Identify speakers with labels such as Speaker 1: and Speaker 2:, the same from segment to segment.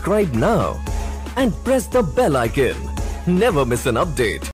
Speaker 1: subscribe now and press the bell icon. Never miss an update.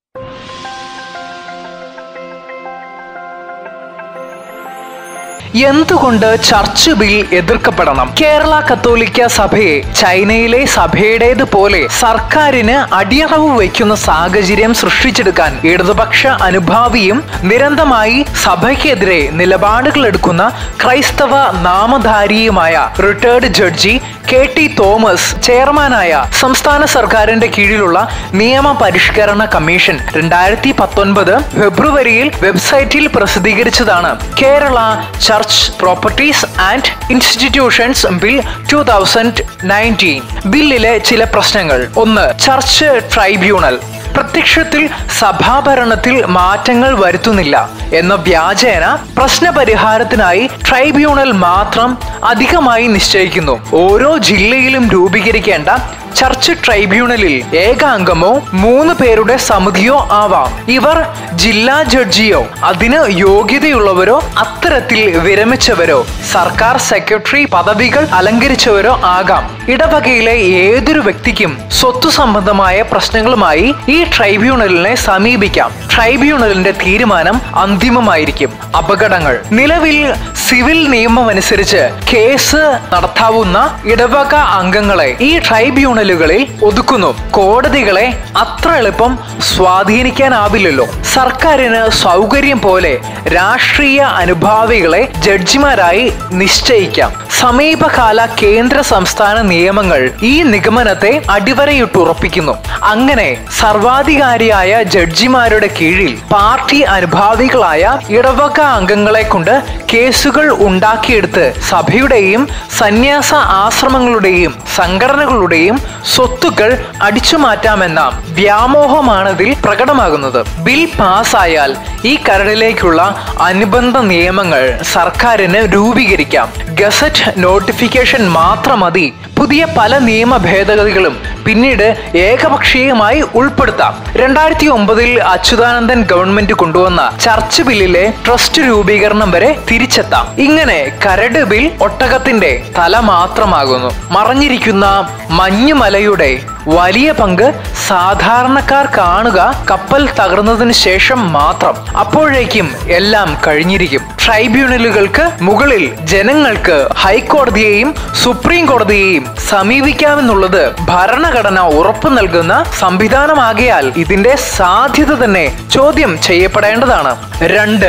Speaker 2: എന്തുകൊണ്ട് church bill എതിർക്കപ്പെടണം കേരള കത്തോലിക്ക സഭയെ ചൈനയിലെ സഭയുടേതുപോലെ സർക്കാരിന് അടിയറവ് വയ്ക്കുന്ന സാഹചര്യം സൃഷ്ടിച്ചെടുക്കാൻ ഇടതുപക്ഷ അനുഭാവിയും നിരന്തരമായി സഭയ്ക്കെതിരെ നിലപാടുകൾ എടുക്കുന്ന ക്രൈസ്തവ നാമധാരിയുമായ retired judge K T Thomas ചെയർമാനായ സംസ്ഥാന സർക്കാരിന്റെ കീഴിലുള്ള നിയമ പരിഷ്കരണ കമ്മീഷൻ രണ്ടായിരത്തി പത്തൊൻപത് ഫെബ്രുവരിയിൽ വെബ്സൈറ്റിൽ പ്രസിദ്ധീകരിച്ചതാണ് Kerala church properties and institutions bill two thousand nineteen ബില്ലിലെ ചില പ്രശ്നങ്ങൾ ഒന്ന് ചർച്ച് ട്രൈബ്യൂണൽ പ്രത്യക്ഷത്തിൽ സഭാഭരണത്തിൽ മാറ്റങ്ങൾ വരുത്തുന്നില്ല എന്ന വ്യാജേന പ്രശ്നപരിഹാരത്തിനായി ട്രൈബ്യൂണൽ മാത്രം അധികമായി നിശ്ചയിക്കുന്നു ഓരോ ജില്ലയിലും രൂപീകരിക്കേണ്ട ചർച്ച് ട്രൈബ്യൂണലിൽ ഏകാംഗമോ മൂന്ന് പേരുടെ സമിതിയോ ആവാം ഇവർ ജില്ലാ ജഡ്ജിയോ അതിന് യോഗ്യതയുള്ളവരോ അത്തരത്തിൽ വിരമിച്ചവരോ സർക്കാർ സെക്രട്ടറി പദവികൾ അലങ്കരിച്ചവരോ ആകാം ഇടവകയിലെ ഏതൊരു വ്യക്തിക്കും സ്വത്ത് സംബന്ധമായ പ്രശ്നങ്ങളുമായി ഈ ട്രൈബ്യൂണലിനെ സമീപിക്കാം ട്രൈബ്യൂണലിന്റെ തീരുമാനം അന്തിമമായിരിക്കും അപകടങ്ങൾ നിലവിൽ സിവിൽ നിയമം അനുസരിച്ച് കേസ് നടത്താവുന്ന ഇടവക അംഗങ്ങളെ ഈ ട്രൈബ്യൂണലുകളിൽ ഒതുക്കുന്നു കോടതികളെ അത്ര എളുപ്പം സ്വാധീനിക്കാനാവില്ലല്ലോ സർക്കാരിന് സൗകര്യം പോലെ രാഷ്ട്രീയ അനുഭാവികളെ ജഡ്ജിമാരായി നിശ്ചയിക്കാം സമീപകാല കേന്ദ്ര സംസ്ഥാന നിയമങ്ങൾ ഈ നിഗമനത്തെ അടിവരയിട്ടുറപ്പിക്കുന്നു അങ്ങനെ സർവാധികാരിയായ ജഡ്ജിമാരുടെ കീഴിൽ പാർട്ടി അനുഭാവികളായ ഇടവക അംഗങ്ങളെ കൊണ്ട് കേസുകൾ ഉണ്ടാക്കിയെടുത്ത് സഭയുടെയും സന്യാസ ആശ്രമങ്ങളുടെയും സംഘടനകളുടെയും സ്വത്തുക്കൾ അടിച്ചുമാറ്റാമെന്ന വ്യാമോഹമാണതിൽ പ്രകടമാകുന്നത് ബിൽ പാസ്സായാൽ ഈ കരടിലേക്കുള്ള അനുബന്ധ നിയമങ്ങൾ സർക്കാരിന് രൂപീകരിക്കാം ഗസറ്റ് നോട്ടിഫിക്കേഷൻ മാത്രം മതി പുതിയ പല നിയമ ഭേദഗതികളും പിന്നീട് ഏകപക്ഷീയമായി ഉൾപ്പെടുത്താം രണ്ടായിരത്തി ഒമ്പതിൽ അച്യുതാനന്ദൻ ഗവൺമെന്റ് കൊണ്ടുവന്ന ചർച്ച് ബില്ലിലെ ട്രസ്റ്റ് രൂപീകരണം വരെ തിരിച്ചെത്താം ഇങ്ങനെ കരട് ബിൽ ഒട്ടകത്തിന്റെ തല മാത്രമാകുന്നു മറഞ്ഞിരിക്കുന്ന മഞ്ഞുമലയുടെ വലിയ പങ്ക് സാധാരണക്കാർ കാണുക കപ്പൽ തകർന്നതിന് ശേഷം മാത്രം അപ്പോഴേക്കും എല്ലാം കഴിഞ്ഞിരിക്കും ട്രൈബ്യൂണലുകൾക്ക് മുകളിൽ ജനങ്ങൾക്ക് ഹൈക്കോടതിയെയും സുപ്രീം കോടതിയെയും സമീപിക്കാമെന്നുള്ളത് ഭരണഘടന ഉറപ്പു നൽകുന്ന സംവിധാനമാകയാൽ ഇതിന്റെ സാധ്യത തന്നെ ചോദ്യം ചെയ്യപ്പെടേണ്ടതാണ് രണ്ട്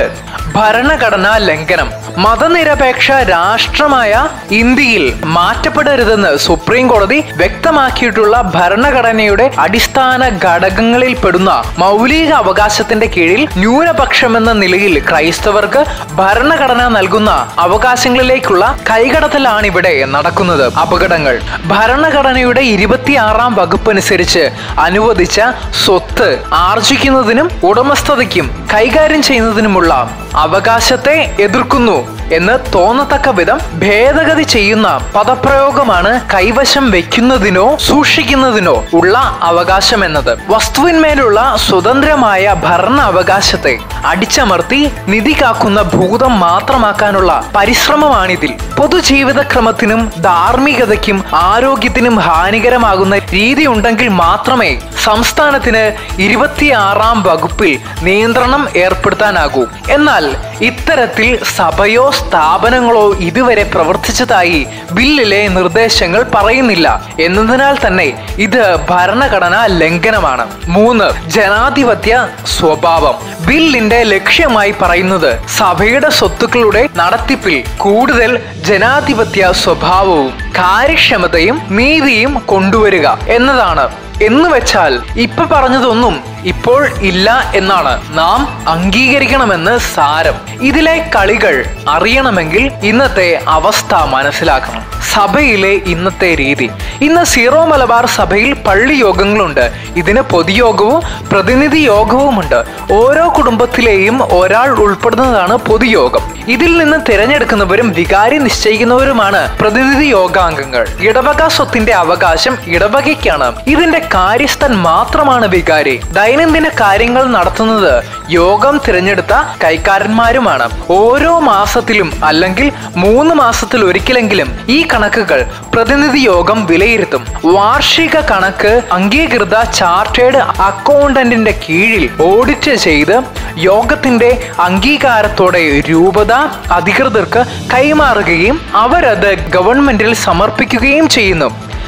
Speaker 2: ഭരണഘടനാ ലംഘനം മതനിരപേക്ഷ രാഷ്ട്രമായ ഇന്ത്യയിൽ മാറ്റപ്പെടരുതെന്ന് സുപ്രീം കോടതി വ്യക്തമാക്കിയിട്ടുള്ള ഭരണഘടനയുടെ അടിസ്ഥാന ഘടകങ്ങളിൽ പെടുന്ന മൗലിക അവകാശത്തിന്റെ കീഴിൽ ന്യൂനപക്ഷമെന്ന നിലയിൽ ക്രൈസ്തവർക്ക് ഭരണഘടന നൽകുന്ന അവകാശങ്ങളിലേക്കുള്ള കൈകടത്തലാണ് ഇവിടെ നടക്കുന്നത് അപകടങ്ങൾ ഭരണഘടനയുടെ ഇരുപത്തിയാറാം വകുപ്പ് അനുസരിച്ച് അനുവദിച്ച സ്വത്ത് ആർജിക്കുന്നതിനും ഉടമസ്ഥതയ്ക്കും കൈകാര്യം ചെയ്യുന്നതിനുമുള്ള അവകാശത്തെ എതിർക്കുന്നു എന്ന് തോന്നത്തക്ക വിധം ഭേദഗതി ചെയ്യുന്ന പദപ്രയോഗമാണ് കൈവശം വെക്കുന്നതിനോ സൂക്ഷിക്കുന്നതിനോ ഉള്ള അവകാശം എന്നത് വസ്തുവിന്മേലുള്ള സ്വതന്ത്രമായ ഭരണ അവകാശത്തെ അടിച്ചമർത്തി നിധി കാക്കുന്ന ഭൂതം മാത്രമാക്കാനുള്ള പരിശ്രമമാണിതിൽ പൊതുജീവിതക്രമത്തിനും ധാർമ്മികതയ്ക്കും ആരോഗ്യത്തിനും ഹാനികരമാകുന്ന രീതി ഉണ്ടെങ്കിൽ മാത്രമേ സംസ്ഥാനത്തിന് ഇരുപത്തിയാറാം വകുപ്പിൽ നിയന്ത്രണം ഏർപ്പെടുത്താനാകൂ എന്നാൽ ഇത്തരത്തിൽ സഭയോ സ്ഥാപനങ്ങളോ ഇതുവരെ പ്രവർത്തിച്ചതായി ബില്ലിലെ നിർദ്ദേശങ്ങൾ പറയുന്നില്ല എന്നതിനാൽ തന്നെ ഇത് ഭരണഘടനാ ലംഘനമാണ് മൂന്ന് ജനാധിപത്യ സ്വഭാവം ബില്ലിന്റെ ലക്ഷ്യമായി പറയുന്നത് സഭയുടെ സ്വത്തുക്കളുടെ നടത്തിപ്പിൽ കൂടുതൽ ജനാധിപത്യ സ്വഭാവവും കാര്യക്ഷമതയും നീതിയും കൊണ്ടുവരിക എന്നതാണ് എന്ന് വെച്ചാൽ ഇപ്പൊ പറഞ്ഞതൊന്നും ഇപ്പോൾ ഇല്ല എന്നാണ് നാം അംഗീകരിക്കണമെന്ന് സാരം ഇതിലെ കളികൾ അറിയണമെങ്കിൽ ഇന്നത്തെ അവസ്ഥ മനസ്സിലാക്കണം സഭയിലെ ഇന്നത്തെ രീതി ഇന്ന് സീറോ മലബാർ സഭയിൽ പള്ളി യോഗങ്ങളുണ്ട് ഇതിന് പൊതുയോഗവും പ്രതിനിധി യോഗവുമുണ്ട് ഓരോ കുടുംബത്തിലെയും ഒരാൾ ഉൾപ്പെടുന്നതാണ് പൊതുയോഗം ഇതിൽ നിന്ന് തിരഞ്ഞെടുക്കുന്നവരും വികാരി നിശ്ചയിക്കുന്നവരുമാണ് പ്രതിനിധി യോഗാംഗങ്ങൾ ഇടവക സ്വത്തിന്റെ അവകാശം ഇടവകയ്ക്കാണ് ഇതിന്റെ കാര്യസ്ഥൻ മാത്രമാണ് വികാരി ദൈനംദിന കാര്യങ്ങൾ നടത്തുന്നത് യോഗം തിരഞ്ഞെടുത്ത കൈക്കാരന്മാരുമാണ് ഓരോ മാസത്തിലും അല്ലെങ്കിൽ മൂന്ന് മാസത്തിൽ ഒരിക്കലെങ്കിലും ഈ കണക്കുകൾ പ്രതിനിധി യോഗം വിലയിരുത്തും വാർഷിക കണക്ക് അംഗീകൃത ചാർട്ടേഡ് അക്കൗണ്ടന്റിന്റെ കീഴിൽ ഓഡിറ്റ് ചെയ്ത് യോഗത്തിന്റെ അംഗീകാരത്തോടെ രൂപത അധികൃതർക്ക് കൈമാറുകയും അവരത് ഗവൺമെന്റിൽ സമർപ്പിക്കുകയും ചെയ്യുന്നു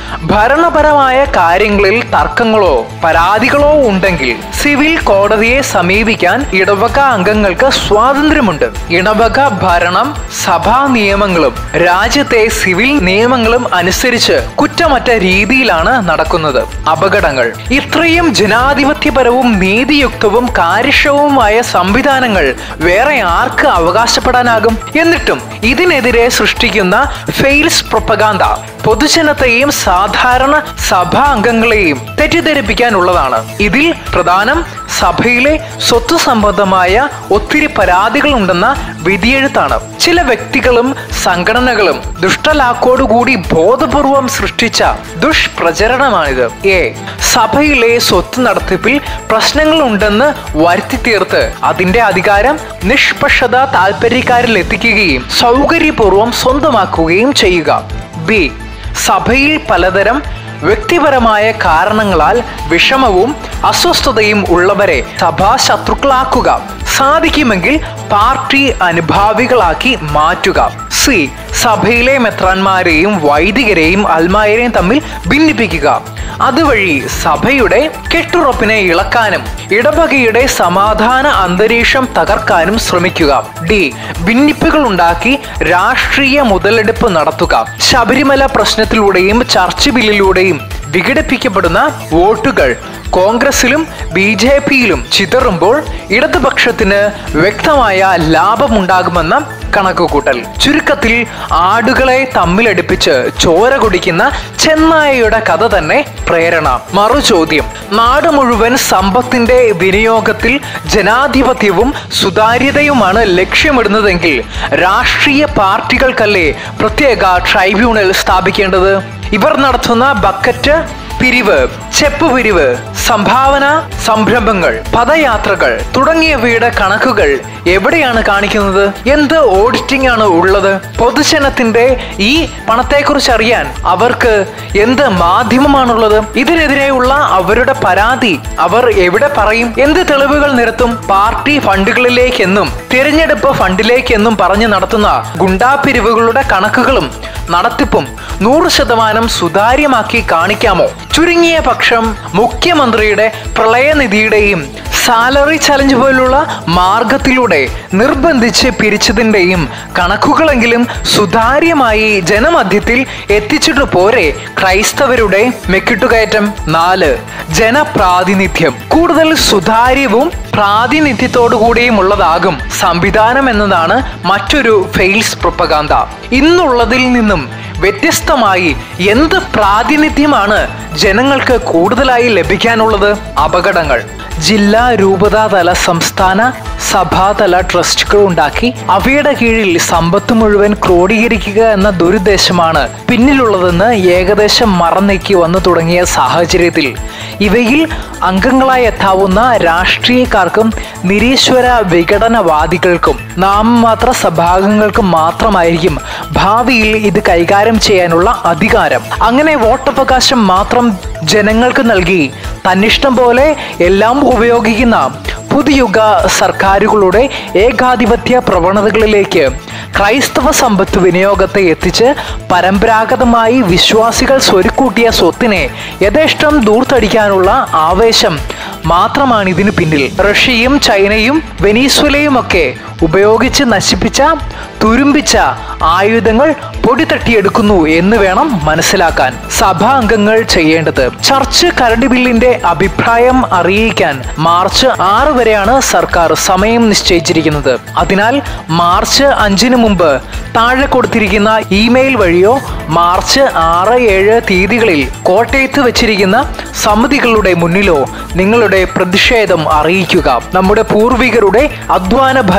Speaker 2: ഭരണപരമായ കാര്യങ്ങളിൽ തർക്കങ്ങളോ പരാതികളോ ഉണ്ടെങ്കിൽ സിവിൽ കോടതിയെ സമീപിക്കാൻ ഇടവക അംഗങ്ങൾക്ക് സ്വാതന്ത്ര്യമുണ്ട് ഇടവക ഭരണം സഭാ നിയമങ്ങളും രാജ്യത്തെ സിവിൽ നിയമങ്ങളും അനുസരിച്ച് കുറ്റമറ്റ രീതിയിലാണ് നടക്കുന്നത് അപകടങ്ങൾ ഇത്രയും ജനാധിപത്യപരവും നീതിയുക്തവും കാര്യക്ഷമവുമായ സംവിധാനങ്ങൾ വേറെ ആർക്ക് അവകാശപ്പെടാനാകും എന്നിട്ടും ഇതിനെതിരെ സൃഷ്ടിക്കുന്ന ഫെയിൽസ് പ്രൊപ്പഗാന്ത പൊതുജനത്തെയും സാധാരണ സഭാ അംഗങ്ങളെയും തെറ്റിദ്ധരിപ്പിക്കാനുള്ളതാണ് ഇതിൽ പ്രധാനം സഭയിലെ സ്വത്ത് സംബന്ധമായ ഒത്തിരി പരാതികളുണ്ടെന്ന വിധിയെഴുത്താണ് ചില വ്യക്തികളും സംഘടനകളും ദുഷ്ടലാക്കോടുകൂടി ബോധപൂർവം സൃഷ്ടിച്ച ദുഷ്പ്രചരണമാണിത് എ സഭയിലെ സ്വത്ത് നടത്തിപ്പിൽ പ്രശ്നങ്ങളുണ്ടെന്ന് വരുത്തി തീർത്ത് അതിന്റെ അധികാരം നിഷ്പക്ഷത താല്പര്യക്കാരിൽ എത്തിക്കുകയും സൗകര്യപൂർവം സ്വന്തമാക്കുകയും ചെയ്യുക ബി സഭയിൽ പലതരം വ്യക്തിപരമായ കാരണങ്ങളാൽ വിഷമവും അസ്വസ്ഥതയും ഉള്ളവരെ സഭാ ശത്രുക്കളാക്കുക സാധിക്കുമെങ്കിൽ പാർട്ടി അനുഭാവികളാക്കി മാറ്റുക സി സഭയിലെ മെത്രാന്മാരെയും വൈദികരെയും അൽമായരെയും തമ്മിൽ ഭിന്നിപ്പിക്കുക അതുവഴി സഭയുടെ കെട്ടുറപ്പിനെ ഇളക്കാനും ഇടവകയുടെ സമാധാന അന്തരീക്ഷം തകർക്കാനും ശ്രമിക്കുക ഡി ഭിന്നിപ്പുകൾ ഉണ്ടാക്കി രാഷ്ട്രീയ മുതലെടുപ്പ് നടത്തുക ശബരിമല പ്രശ്നത്തിലൂടെയും ചർച്ച് ബില്ലിലൂടെയും വിഘടിപ്പിക്കപ്പെടുന്ന വോട്ടുകൾ കോൺഗ്രസിലും ബി ജെ പിയിലും ചിതറുമ്പോൾ ഇടതുപക്ഷത്തിന് വ്യക്തമായ ലാഭമുണ്ടാകുമെന്ന കണക്കുകൂട്ടൽ ചുരുക്കത്തിൽ ആടുകളെ തമ്മിലടുപ്പിച്ച് ചോര കുടിക്കുന്ന ചെന്നായയുടെ കഥ തന്നെ പ്രേരണ മറു ചോദ്യം നാട് മുഴുവൻ സമ്പത്തിന്റെ വിനിയോഗത്തിൽ ജനാധിപത്യവും സുതാര്യതയുമാണ് ലക്ഷ്യമിടുന്നതെങ്കിൽ രാഷ്ട്രീയ പാർട്ടികൾക്കല്ലേ പ്രത്യേക ട്രൈബ്യൂണൽ സ്ഥാപിക്കേണ്ടത് ഇവർ നടത്തുന്ന ബക്കറ്റ് പിരിവ് ചെപ്പ് പിരിവ് സംഭാവന സംരംഭങ്ങൾ പദയാത്രകൾ തുടങ്ങിയവയുടെ കണക്കുകൾ എവിടെയാണ് കാണിക്കുന്നത് എന്ത് ഓഡിറ്റിംഗ് ആണ് ഉള്ളത് പൊതുജനത്തിന്റെ ഈ പണത്തെക്കുറിച്ച് അറിയാൻ അവർക്ക് എന്ത് മാധ്യമമാണുള്ളത് ഇതിനെതിരെയുള്ള അവരുടെ പരാതി അവർ എവിടെ പറയും എന്ത് തെളിവുകൾ നിരത്തും പാർട്ടി ഫണ്ടുകളിലേക്കെന്നും തിരഞ്ഞെടുപ്പ് ഫണ്ടിലേക്കെന്നും പറഞ്ഞ് നടത്തുന്ന ഗുണ്ടാപിരിവുകളുടെ കണക്കുകളും നടത്തിപ്പും നൂറ് ശതമാനം സുതാര്യമാക്കി കാണിക്കാമോ ചുരുങ്ങിയ പക്ഷം മുഖ്യമന്ത്രിയുടെ പ്രളയനിധിയുടെയും സാലറി ചലഞ്ച് പോലുള്ള മാർഗത്തിലൂടെ നിർബന്ധിച്ച് പിരിച്ചതിൻ്റെയും കണക്കുകളെങ്കിലും സുതാര്യമായി ജനമധ്യത്തിൽ എത്തിച്ചിട്ട് പോരെ ക്രൈസ്തവരുടെ മെക്കിട്ടുകയറ്റം നാല് ജനപ്രാതിനിധ്യം കൂടുതൽ സുതാര്യവും പ്രാതിനിധ്യത്തോടു കൂടിയും ഉള്ളതാകും സംവിധാനം എന്നതാണ് മറ്റൊരു ഫെയിൽസ് പ്രൊപ്പഗാന്ത ഇന്നുള്ളതിൽ നിന്നും വ്യത്യസ്തമായി എന്ത് പ്രാതിനിധ്യമാണ് ജനങ്ങൾക്ക് കൂടുതലായി ലഭിക്കാനുള്ളത് അപകടങ്ങൾ ജില്ലാ രൂപതാതല സംസ്ഥാന സഭാതല ട്രസ്റ്റുകൾ ഉണ്ടാക്കി അവയുടെ കീഴിൽ സമ്പത്ത് മുഴുവൻ ക്രോഡീകരിക്കുക എന്ന ദുരുദ്ദേശമാണ് പിന്നിലുള്ളതെന്ന് ഏകദേശം മറന്നേക്കി വന്നു തുടങ്ങിയ സാഹചര്യത്തിൽ ഇവയിൽ അംഗങ്ങളായി എത്താവുന്ന രാഷ്ട്രീയക്കാർക്കും നിരീശ്വര വിഘടനവാദികൾക്കും നാമമാത്ര സഭാംഗങ്ങൾക്കും മാത്രമായിരിക്കും ഭാവിയിൽ ഇത് കൈകാര്യം ചെയ്യാനുള്ള അധികാരം അങ്ങനെ വോട്ടവകാശം മാത്രം ജനങ്ങൾക്ക് നൽകി തന്നിഷ്ടം പോലെ എല്ലാം ഉപയോഗിക്കുന്ന പുതുയുഗ സർക്കാരുകളുടെ ഏകാധിപത്യ പ്രവണതകളിലേക്ക് ക്രൈസ്തവ സമ്പത്ത് വിനിയോഗത്തെ എത്തിച്ച് പരമ്പരാഗതമായി വിശ്വാസികൾ സ്വരുക്കൂട്ടിയ സ്വത്തിനെ യഥേഷ്ടം ദൂർത്തടിക്കാനുള്ള ആവേശം മാത്രമാണ് ഇതിനു പിന്നിൽ റഷ്യയും ചൈനയും വെനീസ്വലയും ഒക്കെ ഉപയോഗിച്ച് നശിപ്പിച്ച തുരുമ്പിച്ച ആയുധങ്ങൾ പൊടി തട്ടിയെടുക്കുന്നു എന്ന് വേണം മനസ്സിലാക്കാൻ സഭാ അംഗങ്ങൾ ചെയ്യേണ്ടത് ചർച്ച് കരട് ബില്ലിന്റെ അഭിപ്രായം അറിയിക്കാൻ മാർച്ച് ആറ് വരെയാണ് സർക്കാർ സമയം നിശ്ചയിച്ചിരിക്കുന്നത് അതിനാൽ മാർച്ച് അഞ്ചിന് മുമ്പ് താഴെ കൊടുത്തിരിക്കുന്ന ഇമെയിൽ വഴിയോ മാർച്ച് ആറ് ഏഴ് തീയതികളിൽ കോട്ടയത്ത് വെച്ചിരിക്കുന്ന സമിതികളുടെ മുന്നിലോ നിങ്ങളുടെ പ്രതിഷേധം അറിയിക്കുക നമ്മുടെ പൂർവികരുടെ അധ്വാന ഫലം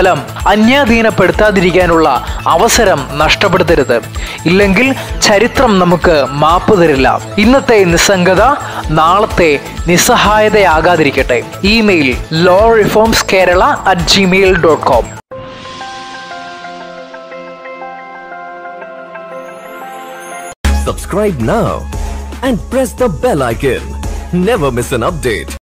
Speaker 2: അന്യാധീനപ്പെടുത്താതിരിക്കാനുള്ള അവസരം നഷ്ടപ്പെടുത്തരുത് ഇല്ലെങ്കിൽ ചരിത്രം നമുക്ക് മാപ്പ് തരില്ല ഇന്നത്തെ നിസ്സംഗത നാളത്തെ നിസ്സഹായതയാകാതിരിക്കട്ടെ email law reforms Kerala at Gmail dot com
Speaker 1: Subscribe now and press the bell icon. Never miss an update.